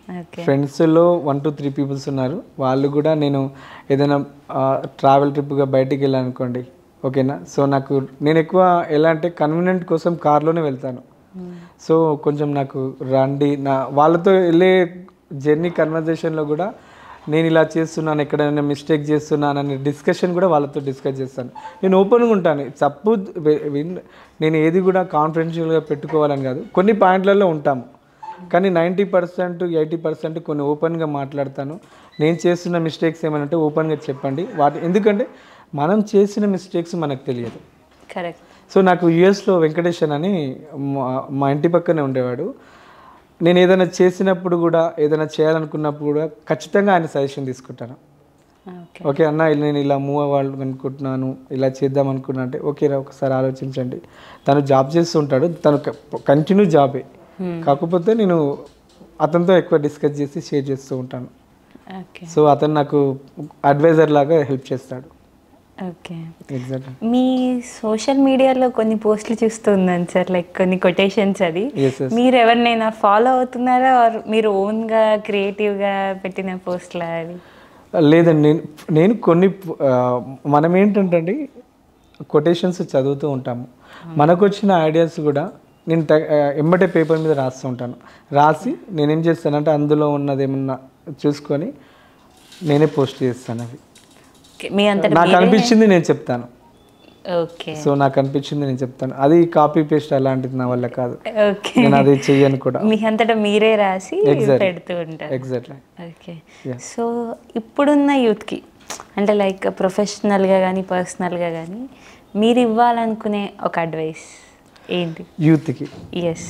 ఓకే ఫ్రెండ్స్లో వన్ టు త్రీ పీపుల్స్ ఉన్నారు వాళ్ళు కూడా నేను ఏదైనా ట్రావెల్ ట్రిప్గా బయటికి వెళ్ళాను అనుకోండి ఓకేనా సో నాకు నేను ఎక్కువ ఎలా అంటే కన్వీనియంట్ కోసం కార్లోనే వెళ్తాను సో కొంచెం నాకు రండి నా వాళ్ళతో వెళ్ళే జర్నీ కన్వర్జేషన్లో కూడా నేను ఇలా చేస్తున్నాను ఎక్కడైనా మిస్టేక్ చేస్తున్నాను అనే డిస్కషన్ కూడా వాళ్ళతో డిస్కస్ చేస్తాను నేను ఓపెన్గా ఉంటాను సపోజ్ నేను ఏది కూడా కాన్ఫిడెన్షియల్గా పెట్టుకోవాలని కాదు కొన్ని పాయింట్లలో ఉంటాము కానీ నైంటీ పర్సెంట్ ఎయిటీ పర్సెంట్ కొన్ని ఓపెన్గా మాట్లాడతాను నేను చేస్తున్న మిస్టేక్స్ ఏమైనా ఉంటే ఓపెన్గా చెప్పండి వాటి ఎందుకంటే మనం చేసిన మిస్టేక్స్ మనకు తెలియదు కరెక్ట్ సో నాకు యుఎస్లో వెంకటేశన్ అని మా- మా ఇంటి పక్కనే ఉండేవాడు నేను ఏదైనా చేసినప్పుడు కూడా ఏదైనా చేయాలనుకున్నప్పుడు కూడా ఖచ్చితంగా ఆయన సజెషన్ తీసుకుంటాను ఓకే ఓకే అన్న ఇలా నేను ఇలా మూవ్ అవ్వాలి అనుకుంటున్నాను ఇలా చేద్దాం అనుకున్నా అంటే ఓకే రా ఒకసారి ఆలోచించండి తను జాబ్ చేస్తుంటాడు తను కంటిన్యూ జాబే కాకపోతే నేను అతనితో ఎక్కువ డిస్కస్ చేసి షేర్ చేస్తూ ఉంటాను ఓకే సో అతను నాకు అడ్వైజర్ లాగా హెల్ప్ చేస్తాడు ఓకే ఎగ్జాక్ట్ మీ సోషల్ మీడియాలో కొన్ని పోస్టులు చూస్తున్నాను సార్ లైక్ కొన్ని కొటేషన్స్ అది ఎస్ ఎస్ మీరు ఎవరినైనా ఫాలో అవుతున్నారా ఆర్ మీరు ఓన్గా క్రియేటివ్గా పెట్టిన పోస్ట్లా అది లేదండి నేను నేను కొన్ని ఆ, మనం ఏంటంటే అండి కొటేషన్స్ చదువుతూ ఉంటాము మనకు వచ్చిన ఐడియాస్ కూడా నేను ట- ఆ, ఎమ్మటే పేపర్ మీద రాస్తూ ఉంటాను రాసి నేనేం చేస్తానంటే అందులో ఉన్నది ఏమన్నా చూసుకొని నేనే పోస్ట్ చేస్తాను అవి Okay, మీ అంతటా నాకు అనిపించింది నేను చెప్తాను ఓకే సో నాకు అనిపించింది నేను చెప్తాను అది కాపీ పేస్ట్ అలాంటిది నా వల్ల కాదు ఓకే నేను అది చెయ్యను కూడా మీ అంతటా మీరే రాసి Exactly. పెడుతూ ఉంటారు ఎగ్జాక్ట్లీ ఓకే Yeah. సో ఇప్పుడున్న యూత్కి అంటే లైక్ ప్రొఫెషనల్గా కానీ పర్సనల్గా కానీ మీరు ఇవ్వాలనుకునే ఒక అడ్వైస్ ఏంటి యూత్కి ఎస్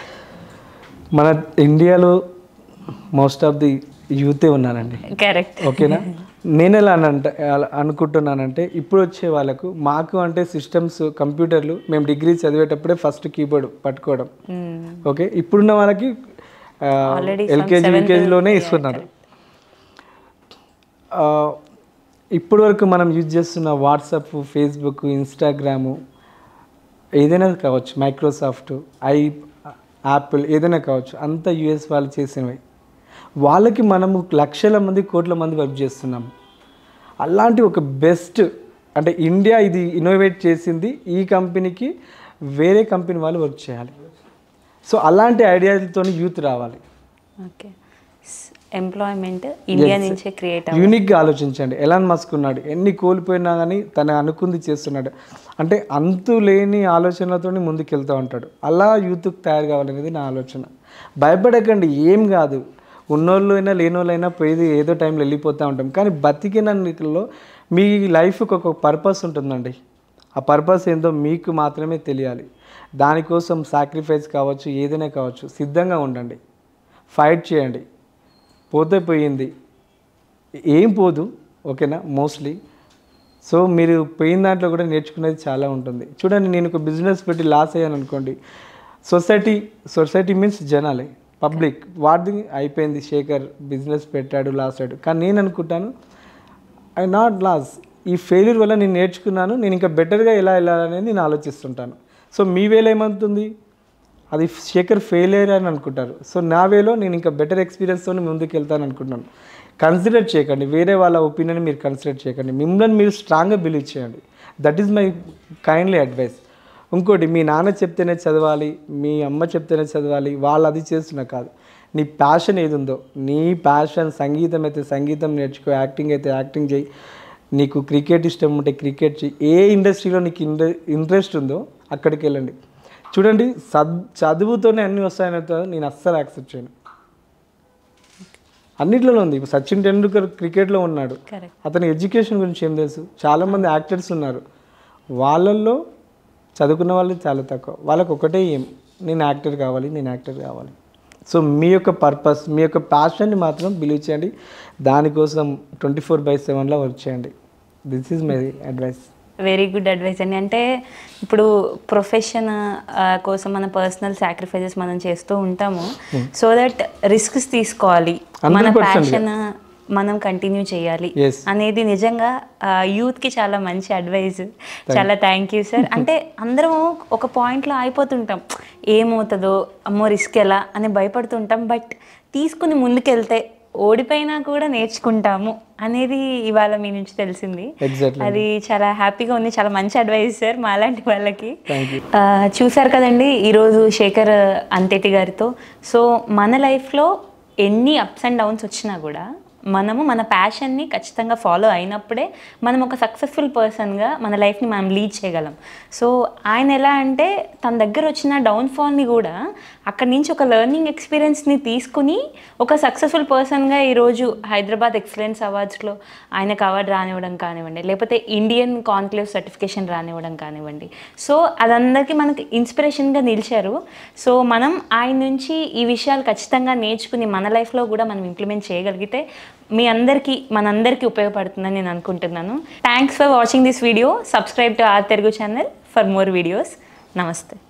మన ఇండియాలో మోస్ట్ ఆఫ్ ది యూతే ఉన్నారండి కరెక్ట్ ఓకేనా నేను ఎలా అనంట అలా అనుకుంటున్నానంటే ఇప్పుడు వచ్చే వాళ్ళకు మాకు అంటే సిస్టమ్స్ కంప్యూటర్లు మేము డిగ్రీ చదివేటప్పుడే ఫస్ట్ కీబోర్డ్ పట్టుకోవడం ఓకే ఇప్పుడున్న వాళ్ళకి Already from ఎల్కేజీ seventh, యూకేజీలోనే yeah, ఇస్తున్నారు ఆ, ఇప్పటి వరకు మనం యూజ్ చేస్తున్న వాట్సాప్ ఫేస్బుక్ ఇన్స్టాగ్రాము ఏదైనా కావచ్చు మైక్రోసాఫ్ట్ ఐ యాపిల్ ఏదైనా కావచ్చు అంతా యుఎస్ వాళ్ళు చేసినవి వాళ్ళకి మనము లక్షల మంది కోట్ల మంది వర్క్ చేస్తున్నాము అలాంటి ఒక బెస్ట్ అంటే ఇండియా ఇది ఇన్నోవేట్ చేసింది ఈ కంపెనీకి వేరే కంపెనీ వాళ్ళు వర్క్ చేయాలి సో అలాంటి ఐడియాలతో యూత్ రావాలి ఓకే ఎంప్లాయ్మెంట్ ఇండియా నుంచే క్రియేట్ యూనిక్గా ఆలోచించండి ఎలాన్ మస్క్ ఉన్నాడు ఎన్ని కోల్పోయినా కానీ తను అనుకుంది చేస్తున్నాడు అంటే అంతు లేని ఆలోచనలతో ముందుకు వెళ్తూ ఉంటాడు అలా యూత్కి తయారు కావాలనేది నా ఆలోచన భయపడకండి ఏం కాదు ఉన్నోళ్ళు అయినా లేనోళ్ళైనా పోయేది ఏదో టైంలో వెళ్ళిపోతూ ఉంటాం కానీ బతికినలో మీ లైఫ్కి ఒక పర్పస్ ఉంటుందండి ఆ పర్పస్ ఏందో మీకు మాత్రమే తెలియాలి దానికోసం సాక్రిఫైస్ కావచ్చు ఏదైనా కావచ్చు సిద్ధంగా ఉండండి ఫైట్ చేయండి పోతే పోయింది ఏం పోదు ఓకేనా మోస్ట్లీ సో మీరు పోయిన దాంట్లో కూడా నేర్చుకునేది చాలా ఉంటుంది చూడండి నేను ఒక బిజినెస్ పెట్టి లాస్ అయ్యాను అనుకోండి సొసైటీ సొసైటీ మీన్స్ జనాలే పబ్లిక్ వాడిది అయిపోయింది శేఖర్ బిజినెస్ పెట్టాడు లాస్ అయ్యాడు కానీ నేను అనుకుంటాను ఐ నాట్ లాస్ ఈ ఫెయిల్యూర్ వల్ల నేను నేర్చుకున్నాను నేను ఇంకా బెటర్గా ఎలా వెళ్ళాలనేది నేను ఆలోచిస్తుంటాను సో మీ వేలో ఏమవుతుంది అది శేఖర్ ఫెయిలియర్ అని అనుకుంటారు సో నా వేలో నేను ఇంకా బెటర్ ఎక్స్పీరియన్స్తో ముందుకు వెళ్తాను అనుకుంటున్నాను కన్సిడర్ చేయకండి వేరే వాళ్ళ ఒపీనియన్ మీరు కన్సిడర్ చేయకండి మిమ్మల్ని మీరు స్ట్రాంగ్గా బిలీవ్ చేయండి that is my kindly advice ఇంకోటి మీ నాన్న చెప్తేనే చదవాలి మీ అమ్మ చెప్తేనే చదవాలి వాళ్ళు అది చేస్తున్నా కాదు నీ ప్యాషన్ ఏది ఉందో నీ ప్యాషన్ సంగీతం అయితే సంగీతం నేర్చుకో యాక్టింగ్ అయితే యాక్టింగ్ చేయి నీకు క్రికెట్ ఇష్టం ఉంటే క్రికెట్ చేయి ఏ ఇండస్ట్రీలో నీకు ఇంట్రె ఇంట్రెస్ట్ ఉందో అక్కడికి వెళ్ళండి చూడండి సద్ చదువుతోనే అన్నీ వస్తాయని నేను అస్సలు యాక్సెప్ట్ చేయను అన్నిట్లోనే ఉంది ఇప్పుడు సచిన్ టెండూల్కర్ క్రికెట్లో ఉన్నాడు కరెక్ట్ అతని ఎడ్యుకేషన్ గురించి ఏం తెలుసు చాలామంది యాక్టర్స్ ఉన్నారు వాళ్ళల్లో చదువుకున్న వాళ్ళు చాలా తక్కువ వాళ్ళకి ఒకటే ఏం నేను యాక్టర్ కావాలి నేను యాక్టర్ కావాలి సో మీ యొక్క పర్పస్ మీ యొక్క ప్యాషన్ని మాత్రం బిలీవ్ చేయండి దానికోసం ట్వంటీ ఫోర్ బై సెవెన్లో వర్క్ చేయండి this is my advice very good advice అండి అంటే ఇప్పుడు ప్రొఫెషన్ కోసం మన పర్సనల్ సాక్రిఫైజెస్ మనం చేస్తూ ఉంటాము సో దట్ రిస్క్స్ తీసుకోవాలి మన 100% ప్యాషన్ మనం కంటిన్యూ చేయాలి Yes. అనేది నిజంగా యూత్ కి చాలా మంచి అడ్వైస్ చాలా థ్యాంక్ యూ సార్ అంటే అందరం ఒక పాయింట్లో అయిపోతుంటాం ఏమవుతుందో అమ్మో రిస్క్ ఎలా అని భయపడుతుంటాం బట్ తీసుకుని ముందుకెళ్తే ఓడిపోయినా కూడా నేర్చుకుంటాము అనేది ఇవాళ మీ నుంచి తెలిసింది ఎగ్జాక్ట్లీ అది చాలా హ్యాపీగా ఉంది చాలా మంచి అడ్వైస్ సార్ మాలాంటి వాళ్ళకి థ్యాంక్ యూ ఆ, చూశారు కదండి ఈరోజు శేఖర్ అంతేటి గారితో సో మన లైఫ్లో ఎన్ని అప్స్ అండ్ డౌన్స్ వచ్చినా కూడా మనము మన ప్యాషన్ని ఖచ్చితంగా ఫాలో అయినప్పుడే మనం ఒక సక్సెస్ఫుల్ పర్సన్గా మన లైఫ్ని మనం లీడ్ చేయగలం సో ఆయన ఎలా అంటే తన దగ్గర వచ్చిన డౌన్ఫాల్ని కూడా అక్కడి నుంచి ఒక లెర్నింగ్ ఎక్స్పీరియన్స్ని తీసుకుని ఒక సక్సెస్ఫుల్ పర్సన్గా ఈరోజు హైదరాబాద్ ఎక్సలెన్స్ అవార్డ్స్లో ఆయనకు అవార్డు రానివ్వడం కానివ్వండి లేకపోతే ఇండియన్ కాన్క్లేవ్ సర్టిఫికేషన్ రానివ్వడం కానివ్వండి సో అదందరికీ మనకి ఇన్స్పిరేషన్గా నిలిచారు సో మనం ఆయన నుంచి ఈ విషయాలు ఖచ్చితంగా నేర్చుకుని మన లైఫ్లో కూడా మనం ఇంప్లిమెంట్ చేయగలిగితే మీ అందరికీ మనందరికీ ఉపయోగపడుతుందని నేను అనుకుంటున్నాను thanks for watching this video subscribe to R Telugu channel for more videos నమస్తే